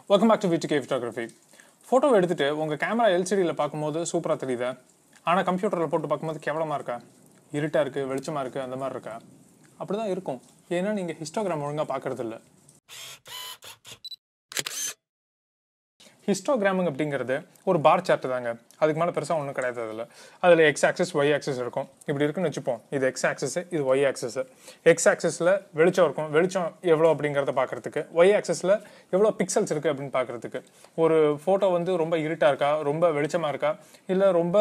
welcome back to VDK photography photo எடுத்துட்டு உங்கள் camera எல்சிடியில் பார்க்கும்போது சூப்பராக தெரியுதா ஆனால் கம்ப்யூட்டரில் போட்டு பார்க்கும்போது கேவலமாக இருக்கா இருட்டாக இருக்குது வெளிச்சமாக இருக்குது அந்த மாதிரி இருக்கா அப்படி தான் இருக்கும் ஏன்னா நீங்கள் ஹிஸ்டோகிராம் ஒழுங்காக பார்க்கறது இல்ல ஹிஸ்டோகிராமிங் அப்படிங்கிறது ஒரு பார் சார்ட் தாங்க அதுக்கு மேலே பெருசாக ஒன்றும் கிடையாது அதில் அதில் எக்ஸ் ஆக்சஸ் ஒய் ஆக்சஸ் இருக்கும் இப்படி இருக்குன்னு வச்சுப்போம் இது எக்ஸ் ஆக்சஸ் இது ஒய் ஆக்சஸ் எக்ஸ் ஆக்சஸில் வெளிச்சம் இருக்கும் வெளிச்சம் எவ்வளோ அப்படிங்கிறத பார்க்கறதுக்கு ஒய் ஆக்சஸில் எவ்வளோ பிக்சல்ஸ் இருக்குது அப்படின்னு பார்க்கறதுக்கு ஒரு ஃபோட்டோ வந்து ரொம்ப இருட்டாக இருக்கா ரொம்ப வெளிச்சமாக இருக்கா இல்லை ரொம்ப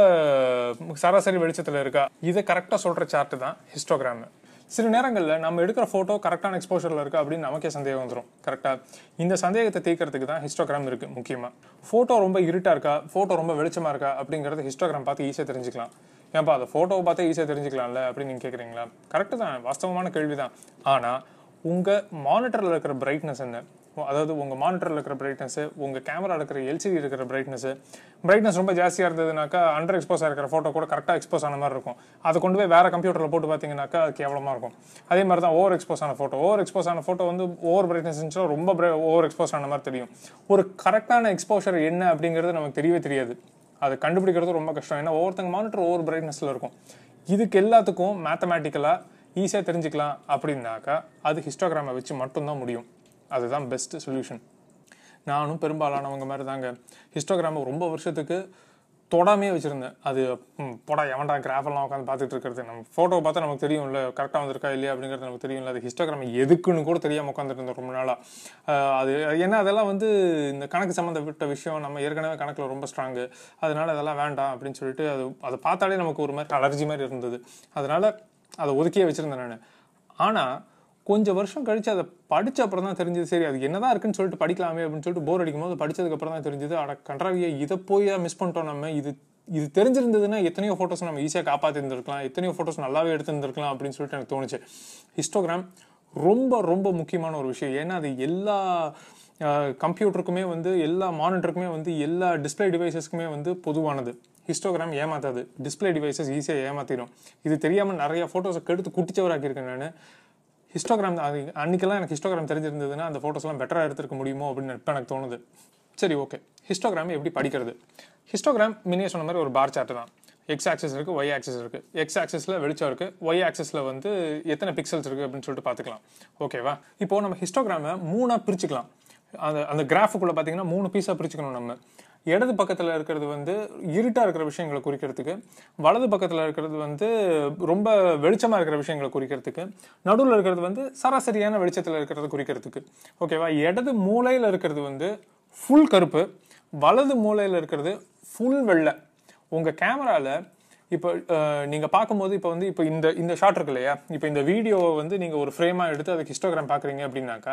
சராசரி வெளிச்சத்தில் இருக்கா இதை கரெக்டாக சொல்கிற சார்ட்டு தான் ஹிஸ்டோகிராம் சில நேரங்களில் நம்ம எடுக்கிற ஃபோட்டோ கரெக்டான எக்ஸ்போஷரில் இருக்குது அப்படின்னு நமக்கே சந்தேகம் வந்துடும் கரெக்டாக இந்த சந்தேகத்தை தீர்க்கறதுக்கு தான் ஹிஸ்டோகிராம் இருக்குது முக்கியமாக ஃபோட்டோ ரொம்ப இருட்டாக இருக்கா ஃபோட்டோ ரொம்ப வெளிச்சமாக இருக்கா அப்படிங்கிறது ஹிஸ்டோகிராம் பார்த்து ஈஸியாக தெரிஞ்சுக்கலாம் ஏன்பா அந்த ஃபோட்டோவை பார்த்தே ஈஸியாக தெரிஞ்சுக்கலாம்ல அப்படின்னு நீங்கள் கேட்குறீங்களா கரெக்டு தான் வாஸ்தவமான கேள்வி தான் ஆனால் உங்கள் மானிட்டரில் இருக்கிற பிரைட்னஸ் என்ன அதாவது உங்கள் மானிட்டரில் இருக்கிற பிரைட்னஸ் உங்கள் கேமராவில் இருக்கிற எல்சிடி இருக்கிற பிரைட்னஸ் பிரைட்னஸ் ரொம்ப ஜாஸ்தியாக இருந்ததுனாக்கா அண்டர் எக்ஸ்போஸ் இருக்கிற ஃபோட்டோ கூட கரெக்டாக எக்ஸ்போஸ் ஆன மாதிரி இருக்கும் அதை கொண்டு போய் வேறு கம்ப்யூட்டரில் போட்டு பார்த்தீங்கன்னாக்கா அது கேவலமாக இருக்கும் அதே மாதிரி தான் ஓவர் எக்ஸ்போஸ் ஆன ஃபோட்டோ ஓவர் எக்ஸ்போஸ் ஆன ஃபோட்டோ வந்து ஓவர் பிரைட்னஸ் இருந்துச்சுன்னா ரொம்ப ஓவர் எக்ஸ்போஸ் ஆன மாதிரி தெரியும் ஒரு கரெக்டான எக்ஸ்போஷர் என்ன அப்படிங்கிறது நமக்கு தெரியவே தெரியாது அதை கண்டுபிடிக்கிறது ரொம்ப கஷ்டம் ஏன்னா ஒவ்வொருத்தங்க மானிட்டர் ஓவர் பிரைட்னஸில் இருக்கும் இதுக்கு எல்லாத்துக்கும் மேத்தமேட்டிக்கலாக ஈஸியாக தெரிஞ்சுக்கலாம் அப்படின்னாக்கா அது ஹிஸ்டோகிராமை வச்சு மட்டும்தான் முடியும் அதுதான் பெஸ்ட் சொல்யூஷன் நானும் பெரும்பாலானவங்க மாதிரி தாங்க ஹிஸ்டோகிராமை ரொம்ப வருஷத்துக்கு தொடாமே வச்சுருந்தேன் அது ம், போடா எவன்டா கிராஃபெல்லாம் உட்காந்து பார்த்துட்டு இருக்கிறது நம்ம ஃபோட்டோ பார்த்தா நமக்கு தெரியும்ல கரெக்டாக வந்திருக்கா இல்லையா அப்படிங்கிறது நமக்கு தெரியும்ல அது ஹிஸ்டோகிராம் எதுக்குன்னு கூட தெரியாமல் உட்காந்துட்டு இருந்தோம் ரொம்ப நாளாக அது ஏன்னா அதெல்லாம் வந்து இந்த கணக்கு சம்மந்தப்பட்ட விஷயம் நம்ம ஏற்கனவே கணக்கில் ரொம்ப ஸ்ட்ராங்கு அதனால அதெல்லாம் வேண்டாம் அப்படின்னு சொல்லிட்டு அது அதை பார்த்தாலே நமக்கு ஒரு மாதிரி அலர்ஜி மாதிரி இருந்தது அதனால அதை ஒதுக்கியே வச்சுருந்தேன் நான் ஆனால் கொஞ்சம் வருஷம் கழிச்சு அதை படிச்ச அப்புறம் தான் தெரிஞ்சது சரி அது என்னதான் இருக்குன்னு சொல்லிட்டு படிக்கலாமே அப்படின்னு சொல்லிட்டு போர் அடிக்கும் போது படிச்சதுக்கு அப்புறம் தான் தெரிஞ்சது அட கன்றாவியை இதை போய் மிஸ் பண்ணிட்டோம் நம்ம இது இது தெரிஞ்சிருந்ததுன்னா எத்தனையோ ஃபோட்டோஸ் நம்ம ஈஸியாக காப்பாற்றிருந்துருக்கலாம் எத்தனையோ ஃபோட்டோஸ் நல்லாவே எடுத்துருந்துருக்கலாம் அப்படின்னு சொல்லிட்டு எனக்கு தோணுச்சு ஹிஸ்டோகிராம் ரொம்ப ரொம்ப முக்கியமான ஒரு விஷயம் ஏன்னா அது எல்லா கம்ப்யூட்டருக்குமே வந்து எல்லா மானிட்டருக்குமே வந்து எல்லா டிஸ்பிளே டிவைசஸ்க்குமே வந்து பொதுவானது ஹிஸ்டோகிராம் ஏமாத்தாது டிஸ்பிளே டிவைசஸ் ஈஸியாக ஏமாத்திடும் இது தெரியாமல் நிறைய ஃபோட்டோஸை கெடுத்து குட்டிச்சவராக்கியிருக்கேன் நான் ஹிஸ்டோகிராம் அது அன்றைக்கெல்லாம் எனக்கு ஹிஸ்டோகிராம் தெரிஞ்சிருந்ததுன்னா அந்த ஃபோட்டோஸ்லாம் பெட்டராக எடுத்துருக்க முடியுமோ அப்படின்னு இப்போ எனக்கு தோணுது சரி ஓகே ஹிஸ்டோகிராம் எப்படி படிக்கிறது ஹிஸ்டோகிராம் முன்னே சொன்ன மாதிரி ஒரு பார் சார்ட் தான் எக்ஸ் ஆக்சஸ் இருக்குது ஒய் ஆக்சஸ் இருக்குது எக்ஸ் ஆக்சஸில் வெளிச்சம் இருக்குது ஒய் ஆக்சஸில் வந்து எத்தனை பிக்சல்ஸ் இருக்குது அப்படின்னு சொல்லிட்டு பார்த்துக்கலாம் ஓகேவா இப்போது நம்ம ஹிஸ்டோகிராமை மூணாக பிரிச்சுக்கலாம் அந்த அந்த கிராஃபுக்குள்ளே பார்த்தீங்கன்னா மூணு பீஸாக பிரிச்சுக்கணும் நம்ம இடது பக்கத்தில் இருக்கிறது வந்து இருட்டாக இருக்கிற விஷயங்களை குறிக்கிறதுக்கு வலது பக்கத்தில் இருக்கிறது வந்து ரொம்ப வெளிச்சமாக இருக்கிற விஷயங்களை குறிக்கிறதுக்கு நடுவில் இருக்கிறது வந்து சராசரியான வெளிச்சத்தில் இருக்கிறது குறிக்கிறதுக்கு ஓகேவா இடது மூலையில் இருக்கிறது வந்து ஃபுல் கருப்பு வலது மூலையில் இருக்கிறது ஃபுல் வெள்ளை உங்கள் கேமராவில் இப்போ நீங்கள் பார்க்கும்போது இப்போ வந்து இப்போ இந்த இந்த ஷாட் இருக்கு இல்லையா இப்போ இந்த வீடியோவை வந்து நீங்கள் ஒரு ஃப்ரேமாக எடுத்து அதுக்கு ஹிஸ்டோகிராம் பார்க்குறீங்க அப்படின்னாக்கா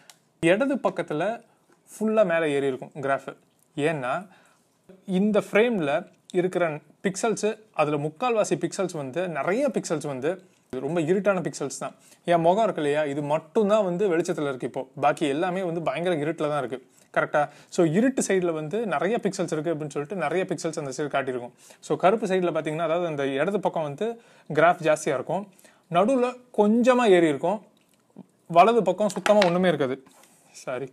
இடது பக்கத்தில் ஃபுல்லாக மேலே ஏறி இருக்கும் கிராஃபு ஏன்னா இந்த ஃப்ரேமில் இருக்கிற பிக்சல்ஸு அதில் முக்கால்வாசி பிக்சல்ஸ் வந்து நிறைய பிக்சல்ஸ் வந்து ரொம்ப இருட்டான பிக்சல்ஸ் தான் என் முகம் இருக்கு இல்லையா இது மட்டும்தான் வந்து வெளிச்சத்தில் இருக்கு இப்போ பாக்கி எல்லாமே வந்து பயங்கர இருட்டில் தான் இருக்கு கரெக்டாக ஸோ இருட்டு சைடில் வந்து நிறைய பிக்சல்ஸ் இருக்குது அப்படின்னு சொல்லிட்டு நிறைய பிக்சல்ஸ் அந்த சைடு காட்டியிருக்கும் ஸோ கருப்பு சைடில் பார்த்தீங்கன்னா அதாவது அந்த இடது பக்கம் வந்து கிராஃப் ஜாஸ்தியாக இருக்கும் நடுவில் கொஞ்சமாக ஏறி இருக்கும் வலது பக்கம் சுத்தமாக ஒன்றுமே இருக்காது சாரி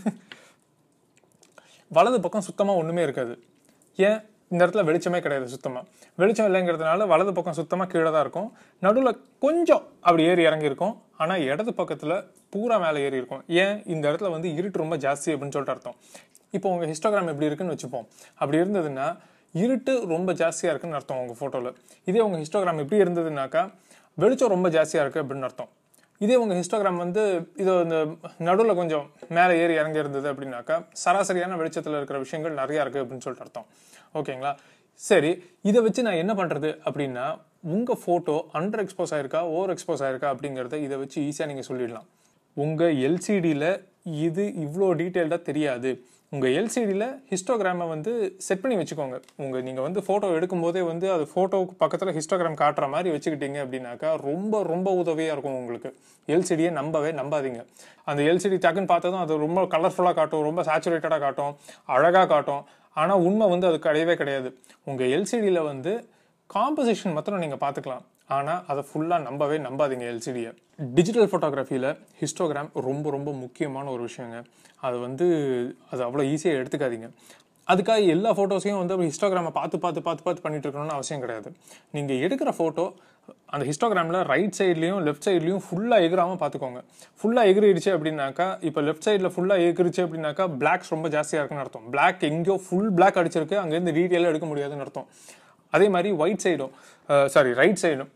வலது பக்கம் சுத்தமாக ஒன்றுமே இருக்காது ஏன் இந்த இடத்துல வெளிச்சமே கிடையாது சுத்தமாக வெளிச்சம் இல்லைங்கிறதுனால வலது பக்கம் சுத்தமாக கீழே தான் இருக்கும் நடுவில் கொஞ்சம் அப்படி ஏறி இறங்கி இருக்கும் ஆனால் இடது பக்கத்தில் பூரா மேலே ஏறி இருக்கும் ஏன் இந்த இடத்துல வந்து இருட்டு ரொம்ப ஜாஸ்தி அப்படின்னு சொல்லிட்டு அர்த்தம் இப்போ உங்கள் ஹிஸ்டோகிராம் எப்படி இருக்குன்னு வச்சுப்போம் அப்படி இருந்ததுன்னா இருட்டு ரொம்ப ஜாஸ்தியாக இருக்குன்னு அர்த்தம் உங்கள் ஃபோட்டோவில் இதே உங்கள் ஹிஸ்டோகிராம் எப்படி இருந்ததுனாக்கா வெளிச்சம் ரொம்ப ஜாஸ்தியாக இருக்குது அப்படின்னு அர்த்தம் இதே உங்கள் ஹிஸ்டோகிராம் வந்து இது இந்த நடுவில் கொஞ்சம் மேலே ஏறி இறங்கி இருந்தது அப்படின்னாக்கா சராசரியான வெளிச்சத்தில் இருக்கிற விஷயங்கள் நிறையா இருக்குது அப்படின்னு சொல்லிட்டு அர்த்தம் ஓகேங்களா சரி இதை வச்சு நான் என்ன பண்ணுறது அப்படின்னா உங்கள் ஃபோட்டோ அண்டர் எக்ஸ்போஸ் ஆயிருக்கா ஓவர் எக்ஸ்போஸ் ஆயிருக்கா அப்படிங்கிறத இதை வச்சு ஈஸியாக நீங்கள் சொல்லிடலாம் உங்கள் எல்சிடியில் இது இவ்வளோ டீட்டெயில்டாக தெரியாது உங்கள் எல்சிடியில் ஹிஸ்டோகிராமை வந்து செட் பண்ணி வச்சுக்கோங்க உங்கள் நீங்கள் வந்து ஃபோட்டோ எடுக்கும்போதே வந்து அது ஃபோட்டோவுக்கு பக்கத்தில் ஹிஸ்டோகிராம் காட்டுற மாதிரி வச்சுக்கிட்டீங்க அப்படின்னாக்கா ரொம்ப ரொம்ப உதவியாக இருக்கும் உங்களுக்கு எல்சிடியை நம்பவே நம்பாதீங்க அந்த எல்சிடி டக்குன்னு பார்த்ததும் அது ரொம்ப கலர்ஃபுல்லாக காட்டும் ரொம்ப சேச்சுரேட்டடாக காட்டும் அழகாக காட்டும் ஆனால் உண்மை வந்து அது கிடையவே கிடையாது உங்கள் எல்சிடியில் வந்து காம்போசிஷன் மாத்திரம் நீங்கள் பார்த்துக்கலாம் ஆனால் அதை ஃபுல்லாக நம்பவே நம்பாதீங்க எல்சிடியை டிஜிட்டல் ஃபோட்டோகிராஃபியில் ஹிஸ்டோகிராம் ரொம்ப ரொம்ப முக்கியமான ஒரு விஷயங்க அது வந்து அது அவ்வளோ ஈஸியாக எடுத்துக்காதீங்க அதுக்காக எல்லா ஃபோட்டோஸையும் வந்து ஹிஸ்டோகிராமை பார்த்து பார்த்து பார்த்து பார்த்து பண்ணிட்டு இருக்கணும்னு அவசியம் கிடையாது நீங்கள் எடுக்கிற ஃபோட்டோ அந்த ஹிஸ்டோகிராமில் ரைட் சைட்லையும் லெஃப்ட் சைட்லையும் ஃபுல்லாக எகிராமல் பார்த்துக்கோங்க ஃபுல்லாக எகிரிடுச்சு அப்படின்னாக்கா இப்போ லெஃப்ட் சைடில் ஃபுல்லாக எகிரிச்சு அப்படின்னாக்கா பிளாக்ஸ் ரொம்ப ஜாஸ்தியாக இருக்குன்னு அர்த்தம் பிளாக் எங்கேயோ ஃபுல் பிளாக் அடிச்சிருக்கு அங்கேருந்து டீட்டெயிலாக எடுக்க முடியாதுன்னு அர்த்தம் அதே மாதிரி ஒயிட் சைடும் சாரி ரைட் சைடும்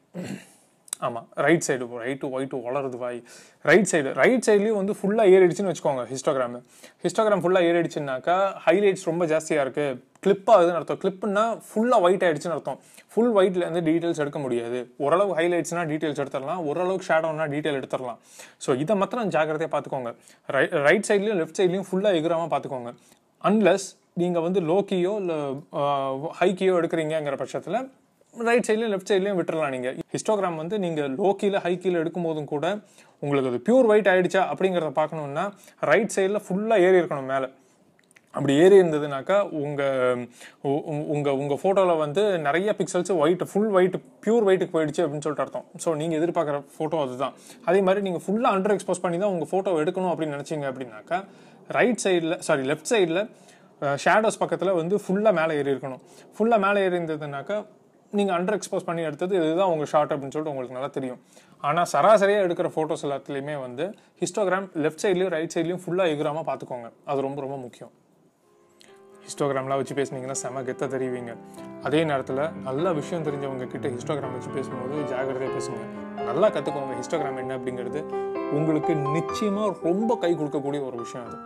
ஆமாம் ரைட் சைடு ரைட்டு ஒயிட்டு வளருது வாய் ரைட் சைடு ரைட் சைட்லேயும் வந்து ஃபுல்லாக ஏறிடுச்சுன்னு வச்சுக்கோங்க ஹிஸ்டோகிராம் ஹிஸ்டோகிராம் ஃபுல்லாக ஏறிடுச்சுனாக்கா ஹைலைட்ஸ் ரொம்ப ஜாஸ்தியாக இருக்குது கிளிப் ஆகுதுன்னு அர்த்தம் கிளிப்புன்னா ஃபுல்லாக ஒயிட் ஆயிடுச்சுன்னு அர்த்தம் ஃபுல் ஒயிட்ல இருந்து டீட்டெயில்ஸ் எடுக்க முடியாது ஓரளவு ஹைலைட்ஸ்னா டீட்டெயில்ஸ் எடுத்துடலாம் ஓரளவுக்கு ஷேடோனா டீட்டெயில் எடுத்துடலாம் ஸோ இதை மாத்திரம் ஜாக்கிரதையாக பார்த்துக்கோங்க ரைட் சைட்லையும் லெஃப்ட் சைட்லையும் ஃபுல்லாக எகுறாமல் பார்த்துக்கோங்க அன்லஸ் நீங்கள் வந்து லோக்கியோ இல்லை ஹைக்கியோ எடுக்கிறீங்கிற பட்சத்தில் ரைட் சைட்லையும் லெஃப்ட் சைட்லையும் விட்டுறலாம் நீங்கள் ஹிஸ்டோகிராம் வந்து நீங்கள் லோ கீழே ஹை கீழே எடுக்கும் போதும் கூட உங்களுக்கு அது பியூர் ஒயிட் ஆயிடுச்சா அப்படிங்கிறத பார்க்கணுன்னா ரைட் சைடில் ஃபுல்லாக ஏறி இருக்கணும் மேலே அப்படி ஏறி இருந்ததுனாக்கா உங்கள் உங்கள் உங்கள் ஃபோட்டோவில் வந்து நிறைய pixels white full white pure ஒயிட்டுக்கு போயிடுச்சு அப்படின்னு சொல்லிட்டு அர்த்தம் ஸோ நீங்கள் எதிர்பார்க்குற ஃபோட்டோ அதுதான் அதே மாதிரி நீங்கள் ஃபுல்லாக அண்டர் எக்ஸ்போஸ் பண்ணி தான் உங்கள் ஃபோட்டோ எடுக்கணும் அப்படின்னு நினச்சிங்க அப்படின்னாக்கா ரைட் சைடில் சாரி லெஃப்ட் சைடில் ஷேடோஸ் பக்கத்தில் வந்து ஃபுல்லாக மேலே ஏறி இருக்கணும் ஃபுல்லாக மேலே ஏறி இருந்ததுனாக்கா நீங்கள் அண்டர் எக்ஸ்போஸ் பண்ணி எடுத்தது இதுதான் உங்கள் ஷார்ட் அப்படின்னு சொல்லிட்டு உங்களுக்கு நல்லா தெரியும் ஆனால் சராசரியாக எடுக்கிற ஃபோட்டோஸ் எல்லாத்துலேயுமே வந்து ஹிஸ்டோகிராம் லெஃப்ட் சைட்லையும் ரைட் சைட்லையும் ஃபுல்லாக எகுறாமல் பார்த்துக்கோங்க அது ரொம்ப ரொம்ப முக்கியம் ஹிஸ்டோகிராம்லாம் வச்சு பேசுனீங்கன்னா செம கெத்த தெரிவிங்க அதே நேரத்தில் நல்ல விஷயம் தெரிஞ்சவங்க கிட்ட ஹிஸ்டோகிராம் வச்சு பேசும்போது ஜாகிரதையாக பேசுங்க நல்லா கற்றுக்கோங்க ஹிஸ்டோகிராம் என்ன அப்படிங்கிறது உங்களுக்கு நிச்சயமாக ரொம்ப கை கொடுக்கக்கூடிய ஒரு விஷயம் அது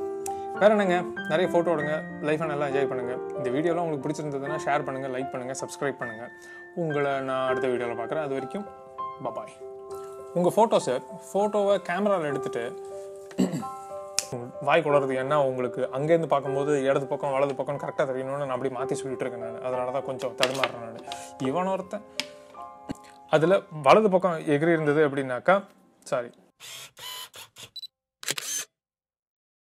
வேற என்னங்க நிறைய ஃபோட்டோ எடுங்க லைஃப்பை நல்லா என்ஜாய் பண்ணுங்க இந்த வீடியோலாம் உங்களுக்கு பிடிச்சிருந்ததுன்னா ஷேர் பண்ணுங்க லைக் பண்ணுங்க சப்ஸ்கிரைப் பண்ணுங்க உங்களை நான் அடுத்த வீடியோவில் பார்க்குறேன் அது வரைக்கும் பபாய் உங்கள் ஃபோட்டோஸை ஃபோட்டோவை கேமராவில் எடுத்துட்டு வாய் குளறது என்ன உங்களுக்கு அங்கேருந்து பார்க்கும்போது இடது பக்கம் வலது பக்கம் கரெக்டாக தெரியணும்னு நான் அப்படி மாற்றி சொல்லிட்டு இருக்கேன் நான் அதனால தான் கொஞ்சம் தடுமாறுறேன் நான் இவன் ஒருத்தன் அதில் வலது பக்கம் எகிரி இருந்தது அப்படின்னாக்கா சாரி